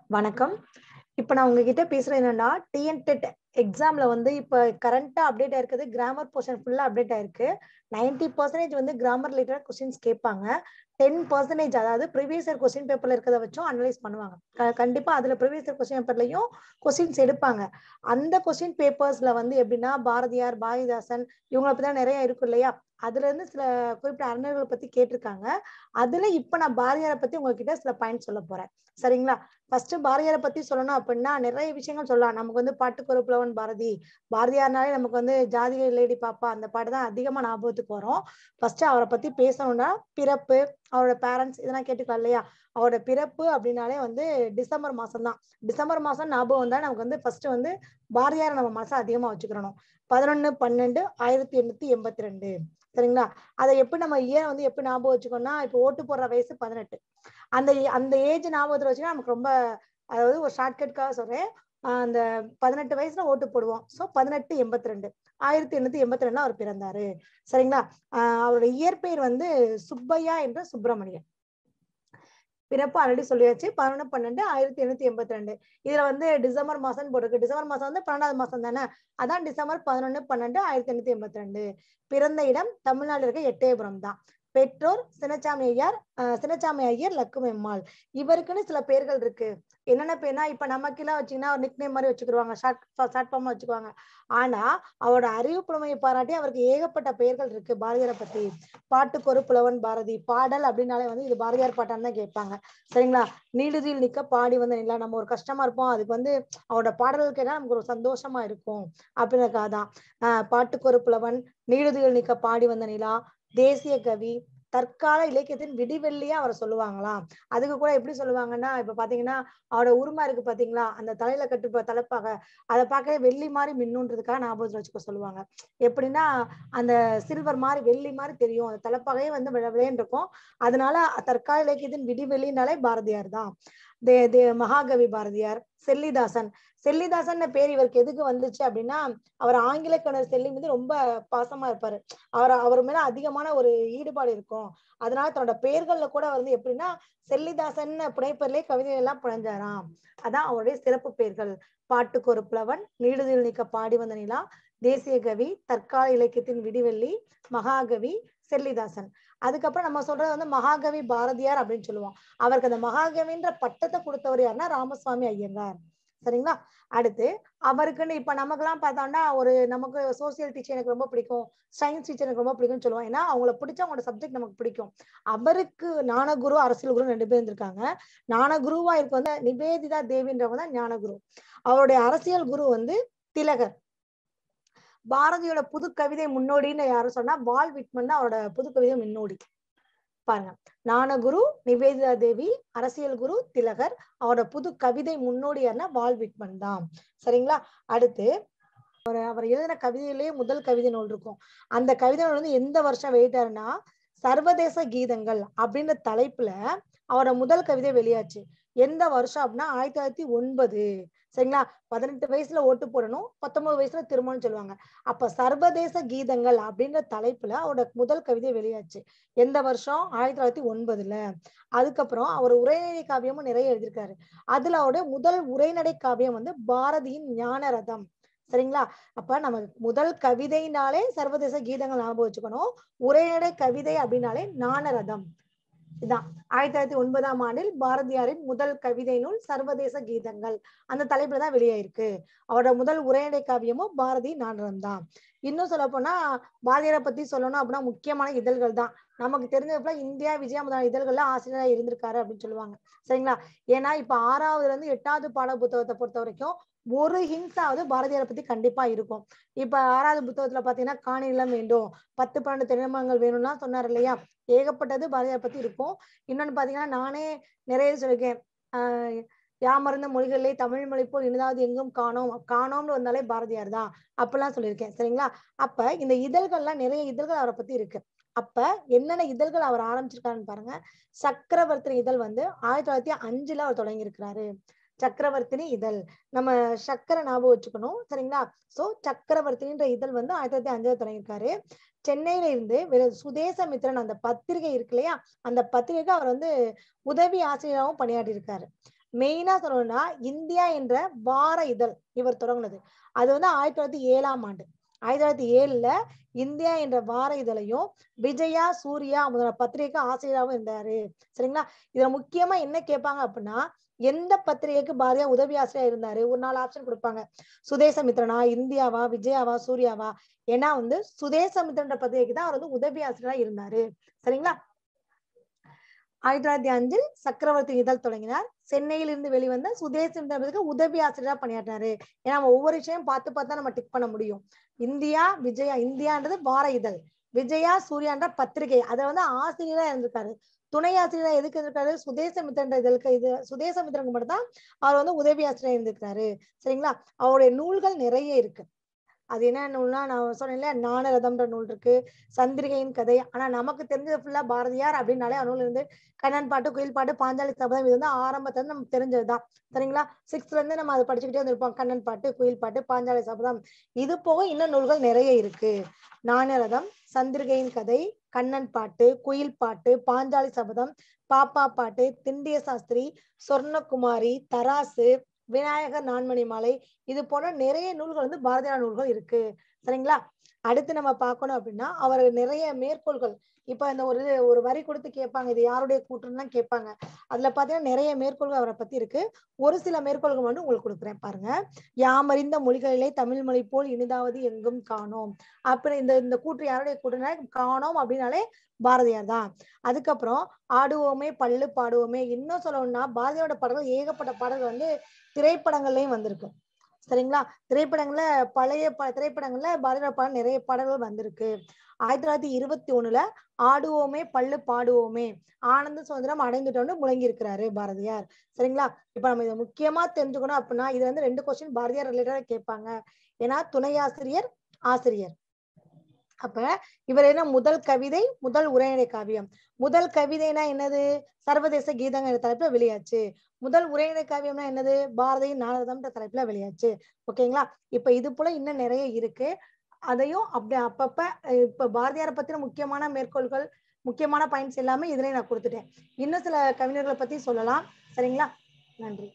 வணக்கம் இப்ப நான் உங்ககிட்ட பேசுறது என்னன்னா டிஎன் டெட் எக்ஸாம்ல வந்து இப்ப கரண்டா அப்டேட் ஆயிருக்குது கிராமர் போர்ஷன் ஃபுல்லா அப்டேட் ஆயிருக்கு நைன்டி பர்சன்டேஜ் வந்து கிராமர் ரிலேட்டட் கொஸ்டின்ஸ் கேட்பாங்க டென் பர்சன்டேஜ் அதாவது ப்ரீவியஸ் இயர் கொஸ்டின் பேப்பர்ல இருக்கிறத வச்சும் அனலைஸ் பண்ணுவாங்க க- கண்டிப்பா அதுல ப்ரீவியஸ் இயர் கொஸ்டின் பேப்பர்லயும் கொஸ்டின்ஸ் எடுப்பாங்க அந்த கொஸ்டின் பேப்பர்ஸ்ல வந்து எப்படின்னா பாரதியார் பாரதிதாசன் இவங்களை பத்தி தான் நிறைய இருக்கும் இல்லையா அதுல இருந்து சில குறிப்பிட்ட அறிஞர்களை பத்தி கேட்டிருக்காங்க அதுல இப்ப நான் பாரதியாரை பத்தி உங்ககிட்ட சில பாயிண்ட் சொல்ல போறேன் சரிங்களா ஃபர்ஸ்ட் பாரதியாரை பத்தி சொல்லணும் அப்படின்னா நிறைய விஷயங்கள் சொல்லலாம் நமக்கு வந்து பாட்டுக்கு புலவன் பாரதி பாரதியார்னாலே நமக்கு வந்து ஜாதிக லேடி பாப்பா அந்த பாட்டு தான் அதிகமா ஞாபகத்துக்கு வரும் ஃபர்ஸ்ட் அவரை பத்தி பேசணும்னா பிறப்பு அவரோட பேரண்ட்ஸ் இதெல்லாம் கேட்டுக்கலாம் இல்லையா அவரோட பிறப்பு அப்படின்னாலே வந்து டிசம்பர் மாசம் தான் டிசம்பர் மாசம் ஞாபகம் வந்தா நமக்கு வந்து ஃபர்ஸ்ட் வந்து பாரதியாரை நம்ம மனசை அதிகமா வச்சுக்கிறணும் பதினொன்னு பன்னெண்டு ஆயிரத்தி எண்ணூத்தி எண்பத்தி ரெண்டு சரிங்களா அதை எப்படி நம்ம இயர் வந்து எப்படி ஞாபகம் வச்சுக்கோன்னா இப்போ ஓட்டு போடுற வயசு பதினெட்டு அந்த அந்த ஏஜ் ஞாபகத்துல வச்சுன்னா நமக்கு ரொம்ப அதாவது ஒரு ஷார்ட்கட்காக சொல்றேன் ஆஹ் அந்த பதினெட்டு வயசுல ஓட்டு போடுவோம் ஸோ பதினெட்டு எண்பத்தி ரெண்டு ஆயிரத்தி எண்ணூத்தி எண்பத்தி ரெண்டுல அவர் பிறந்தாரு சரிங்களா ஆஹ் அவரோட இயற்பெயர் வந்து சுப்பையா என்ற சுப்பிரமணியன் பிறப்பு ஆல்ரெடி சொல்லியாச்சு பதினொன்று பன்னெண்டு ஆயிரத்தி எண்ணூத்தி எண்பத்தி ரெண்டு இதுல வந்து டிசம்பர் மாசம் போட்டிருக்கு டிசம்பர் மாசம் வந்து பன்னெண்டாவது மாசம் தானே அதான் டிசம்பர் பதினொன்னு பன்னெண்டு ஆயிரத்தி எண்ணூத்தி எண்பத்தி ரெண்டு பிறந்த இடம் தமிழ்நாடு இருக்க எட்டயபுரம் தான் பெற்றோர் சின்னச்சாமி ஐயர் அஹ் சின்னச்சாமி ஐயர் லக்குமெம்மாள் இவருக்குன்னு சில பேர்கள் இருக்கு என்னென்ன பேர்னா இப்ப நமக்கெல்லாம் வச்சீங்கன்னா ஒரு நிக்னேம் மாதிரி வச்சுக்கிடுவாங்க ஷார்ட் ஷார்ட் ஃபார்மா வச்சுக்குவாங்க ஆனா அவரோட அறிவு புலமையை பாராட்டி அவருக்கு ஏகப்பட்ட பெயர்கள் இருக்கு பாரதியாரை பத்தி பாட்டுக்கொரு புலவன் பாரதி பாடல் அப்படின்னாலே வந்து இது பாரதியார் பாட்டான்னு தான் கேட்பாங்க சரிங்களா நீடுதியில் நிக்க பாடி வந்த நிலா நம்ம ஒரு கஷ்டமா இருப்போம் அதுக்கு வந்து அவரோட பாடல்கள் கேட்டா நமக்கு ஒரு சந்தோஷமா இருக்கும் அப்படின்றக்காக தான் ஆஹ் பாட்டுக்கொரு புலவன் நீடுதியில் நிக்க பாடி வந்த நிலா தேசிய கவி தற்கால இலக்கியத்தின் விடிவெள்ளியா அவரை சொல்லுவாங்களாம் அதுக்கு கூட எப்படி சொல்லுவாங்கன்னா இப்ப பாத்தீங்கன்னா அவரோட உருமா இருக்கு பாத்தீங்களா அந்த தலையில கட்டு தலைப்பாக அதை பார்க்கவே வெள்ளி மாதிரி மின்னுன்றதுக்காக ஞாபகத்துல வச்சுக்க சொல்லுவாங்க எப்படின்னா அந்த சில்வர் மாதிரி வெள்ளி மாதிரி தெரியும் அந்த தலைப்பாகையே வந்து விள விளையன்னு இருக்கும் அதனால தற்கால இலக்கியத்தின் விடிவெள்ளினாலே பாரதியார் தான் தே தே மகாகவி பாரதியார் செல்லிதாசன் செல்லிதாசன் பேர் இவருக்கு எதுக்கு வந்துச்சு அப்படின்னா அவர் ஆங்கில கணர் செல்லி மீது ரொம்ப பாசமா இருப்பாரு அவர் அவர் மேல அதிகமான ஒரு ஈடுபாடு இருக்கும் அதனால தன்னோட பெயர்கள்ல கூட வந்து எப்படின்னா செல்லிதாசன் புனைப்பெயர்லயே கவிதை எல்லாம் புனைஞ்சாராம் அதான் அவருடைய சிறப்பு பெயர்கள் பாட்டுக்கு ஒரு புலவன் நீடுதில் நிக்க பாடி வந்த நிலா தேசிய கவி தற்கால இலக்கியத்தின் விடிவெள்ளி மகாகவி செல்லிதாசன் அதுக்கப்புறம் நம்ம சொல்றது வந்து மகாகவி பாரதியார் அப்படின்னு சொல்லுவோம் அவருக்கு அந்த மகாகவின்ற பட்டத்தை கொடுத்தவர் யாருன்னா ராமசுவாமி ஐயங்கார் சரிங்களா அடுத்து அவருக்குன்னு இப்ப நமக்கெல்லாம் பார்த்தோம்னா ஒரு நமக்கு சோசியல் டீச்சர் எனக்கு ரொம்ப பிடிக்கும் சயின்ஸ் டீச்சர் எனக்கு ரொம்ப பிடிக்கும்னு சொல்லுவோம் ஏன்னா அவங்கள பிடிச்ச அவங்களோட சப்ஜெக்ட் நமக்கு பிடிக்கும் அவருக்கு ஞானகுரு அரசியல் குரு ரெண்டு பேர் இருந்திருக்காங்க ஞானகுருவா இருக்க வந்து நிவேதிதா தேவின்றவங்க தான் ஞானகுரு அவருடைய அரசியல் குரு வந்து திலகர் பாரதியோட புது கவிதை முன்னோடின்னு யாரும் சொன்னா வால் விட்மன் தான் அவரோட புது கவிதை முன்னோடி பாருங்க ஞானகுரு நிவேதிதா தேவி அரசியல் குரு திலகர் அவரோட புது கவிதை முன்னோடி யாருன்னா வால் விட்மன் தான் சரிங்களா அடுத்து அவர் அவர் எழுதின கவிதையிலேயே முதல் கவிதை நூல் இருக்கும் அந்த கவிதை நூல் வந்து எந்த வருஷம் வெளியிட்டாருன்னா சர்வதேச கீதங்கள் அப்படின்ற தலைப்புல அவரோட முதல் கவிதை வெளியாச்சு எந்த வருஷம் அப்படின்னா ஆயிரத்தி தொள்ளாயிரத்தி ஒன்பது சரிங்களா பதினெட்டு வயசுல ஓட்டு போடணும் பத்தொன்பது வயசுல திருமணம் சொல்லுவாங்க அப்ப சர்வதேச கீதங்கள் அப்படின்ற தலைப்புல அவரோட முதல் கவிதை வெளியாச்சு எந்த வருஷம் ஆயிரத்தி தொள்ளாயிரத்தி ஒன்பதுல அதுக்கப்புறம் அவர் உரைநடை காவியமும் நிறைய எழுதியிருக்காரு அதுல அவருடைய முதல் உரைநடை காவியம் வந்து பாரதியின் ஞான ரதம் சரிங்களா அப்ப நம்ம முதல் கவிதைனாலே சர்வதேச கீதங்கள் ஞாபகம் வச்சுக்கணும் உரைநடை கவிதை அப்படின்னாலே ஞான ரதம் இதான் ஆயிரத்தி தொள்ளாயிரத்தி ஒன்பதாம் ஆண்டில் பாரதியாரின் முதல் கவிதை நூல் சர்வதேச கீதங்கள் அந்த தலைப்புல தான் வெளியாயிருக்கு அவரோட முதல் உரைநடை காவியமும் பாரதி நாடகம் தான் இன்னும் சொல்ல போனா பாரதியாரை பத்தி சொல்லணும் அப்படின்னா முக்கியமான இதழ்கள் தான் நமக்கு தெரிஞ்சப்பல இந்தியா விஜயா முதலான இதழ்கள்ல ஆசிரியரா இருந்திருக்காரு அப்படின்னு சொல்லுவாங்க சரிங்களா ஏன்னா இப்ப ஆறாவதுல இருந்து எட்டாவது பாட புத்தகத்தை பொறுத்த வரைக்கும் ஒரு ஹிங்ஸாவது பாரதியாரை பத்தி கண்டிப்பா இருக்கும் இப்ப ஆறாவது புத்தகத்துல பாத்தீங்கன்னா காணிலம் வேண்டும் பத்து பன்னெண்டு திருமணங்கள் வேணும்னா சொன்னார் இல்லையா ஏகப்பட்டது பாரதியார் பத்தி இருக்கும் இன்னொன்னு பாத்தீங்கன்னா நானே நிறைய சொல்லியிருக்கேன் ஆஹ் யாமருந்த மொழிகளிலே தமிழ் மொழி போல் இனிதாவது எங்கும் காணோம் காணோம்னு வந்தாலே பாரதியார் தான் அப்பெல்லாம் சொல்லியிருக்கேன் சரிங்களா அப்ப இந்த இதழ்கள்லாம் நிறைய இதழ்கள் அவரை பத்தி இருக்கு அப்ப என்னென்ன இதழ்கள் அவர் ஆரம்பிச்சிருக்காருன்னு பாருங்க சக்கரவர்த்தி இதழ் வந்து ஆயிரத்தி தொள்ளாயிரத்தி அஞ்சுல அவர் தொடங்கி இருக்கிறாரு சக்கரவர்த்தினி இதழ் நம்ம சக்கரை ஞாபகம் வச்சுக்கணும் சரிங்களா சோ சக்கரவர்த்தினின்ற இதழ் வந்து ஆயிரத்தி தொள்ளாயிரத்தி அஞ்சுல தொடங்கியிருக்காரு சென்னையில இருந்து வெறும் சுதேசமித்திரன் அந்த பத்திரிகை இருக்கு இல்லையா அந்த பத்திரிகை அவர் வந்து உதவி ஆசிரியராகவும் பணியாற்றி இருக்காரு மெயினா சொல்லணும்னா இந்தியா என்ற வார இதழ் இவர் தொடங்குனது அது வந்து ஆயிரத்தி தொள்ளாயிரத்தி ஏழாம் ஆண்டு ஆயிரத்தி தொள்ளாயிரத்தி ஏழுல இந்தியா என்ற வார இதழையும் விஜயா சூர்யா முதலான பத்திரிகைக்கு ஆசிரியராகவும் இருந்தாரு சரிங்களா இதுல முக்கியமா என்ன கேட்பாங்க அப்படின்னா எந்த பத்திரிகைக்கு பாரதியார் உதவி ஆசிரியர் இருந்தாரு ஒரு நாலு ஆப்ஷன் கொடுப்பாங்க சுதேசமித்ரனா இந்தியாவா விஜயாவா சூர்யாவா ஏன்னா வந்து சுதேசமித்ரன்ற பத்திரிகைக்கு தான் அவர் வந்து உதவி ஆசிரியரா இருந்தாரு சரிங்களா ஆயிரத்தி தொள்ளாயிரத்தி அஞ்சில் சக்கரவர்த்தி இதழ் தொடங்கினார் சென்னையில் இருந்து வெளிவந்த சுதேசமித்ரனுக்கு உதவி ஆசிரியரா பணியாற்றினாரு ஏன்னா நம்ம ஒவ்வொரு விஷயம் பார்த்து பார்த்தா நம்ம டிக் பண்ண முடியும் இந்தியா விஜயா இந்தியான்றது வார இதழ் விஜயா சூர்யான்ற பத்திரிகை அதை வந்து ஆசிரியரா இருந்திருக்காரு துணை ஆசிரியரா எதுக்கு இருக்காரு சுதேசமித்ரன்ற இதழுக்கு இது சுதேசமித்ரனுக்கு மட்டும் தான் அவர் வந்து உதவி ஆசிரியர் இருந்திருக்காரு சரிங்களா அவருடைய நூல்கள் நிறைய இருக்கு அது என்ன நூல்னா நான் சொன்னேன்ல ஞானரதம்ன்ற நூல் இருக்கு சந்திரிகையின் கதை ஆனா நமக்கு தெரிஞ்சது ஃபுல்லா பாரதியார் அப்படின்னாலே அவர் நூல் இருந்து கண்ணன் பாட்டு குயில் பாட்டு பாஞ்சாலி சபதம் இது வந்து ஆரம்பத்துல இருந்து நமக்கு தெரிஞ்சதுதான் சரிங்களா சிக்ஸ்த்ல இருந்து நம்ம அதை படிச்சுக்கிட்டே வந்திருப்போம் கண்ணன் பாட்டு குயில் பாட்டு பாஞ்சாலி சபதம் இது போக இன்னும் நூல்கள் நிறைய இருக்கு ஞானரதம் சந்திரிகையின் கதை கண்ணன் பாட்டு குயில் பாட்டு பாஞ்சாலி சபதம் பாப்பா பாட்டு திண்டிய சாஸ்திரி சொர்ணகுமாரி தராசு விநாயகர் நான்மணி மாலை இது போல நிறைய நூல்கள் வந்து பாரதியார் நூல்கள் இருக்கு சரிங்களா அடுத்து நம்ம பார்க்கணும் அப்படின்னா அவர் நிறைய மேற்கோள்கள் இப்ப இந்த ஒரு ஒரு வரி கொடுத்து கேட்பாங்க இது யாருடைய கூற்றுன்னு தான் கேட்பாங்க அதுல பாத்தீங்கன்னா நிறைய மேற்கோள்கள் அவரை பத்தி இருக்கு ஒரு சில மேற்கோள்கள் மட்டும் உங்களுக்கு கொடுக்குறேன் பாருங்க யாமறிந்த மொழிகளிலே தமிழ் மொழி போல் இனிதாவது எங்கும் காணோம் அப்புறம் இந்த இந்த கூற்று யாருடைய கூற்றுனா காணோம் அப்படின்னாலே பாரதியார் தான் அதுக்கப்புறம் ஆடுவோமே பல்லு பாடுவோமே இன்னும் சொல்லணும்னா பாரதியோட பாடல்கள் ஏகப்பட்ட பாடல்கள் வந்து திரைப்படங்கள்லயும் வந்திருக்கு சரிங்களா திரைப்படங்கள்ல பழைய ப திரைப்படங்கள்ல பாரதியோட பாடல் நிறைய பாடல்கள் வந்திருக்கு ஆயிரத்தி தொள்ளாயிரத்தி இருபத்தி ஒண்ணுல ஆடுவோமே பல்லு பாடுவோமே ஆனந்த சுதந்திரம் அடைந்துட்டோம்னு முழங்கி இருக்கிறாரு பாரதியார் சரிங்களா இப்ப நம்ம இதை முக்கியமா தெரிஞ்சுக்கணும் அப்படின்னா இது வந்து ரெண்டு கொஸ்டின் பாரதியார் ரிலேட்டடா கேட்பாங்க ஏன்னா துணை ஆசிரியர் ஆசிரியர் அப்ப இவர் என்ன முதல் கவிதை முதல் உரைநடை காவியம் முதல் கவிதைனா என்னது சர்வதேச கீதங்க தலைப்புல வெளியாச்சு முதல் உரைநடை காவியம்னா என்னது பாரதியின் நாரதம்ன்ற தலைப்புல வெளியாச்சு ஓகேங்களா இப்ப இது போல இன்னும் நிறைய இருக்கு அதையும் அப்படி அப்பப்ப இப்ப பாரதியாரை பத்தின முக்கியமான மேற்கோள்கள் முக்கியமான பாயிண்ட்ஸ் எல்லாமே இதுலயே நான் கொடுத்துட்டேன் இன்னும் சில கவிஞர்களை பத்தி சொல்லலாம் சரிங்களா நன்றி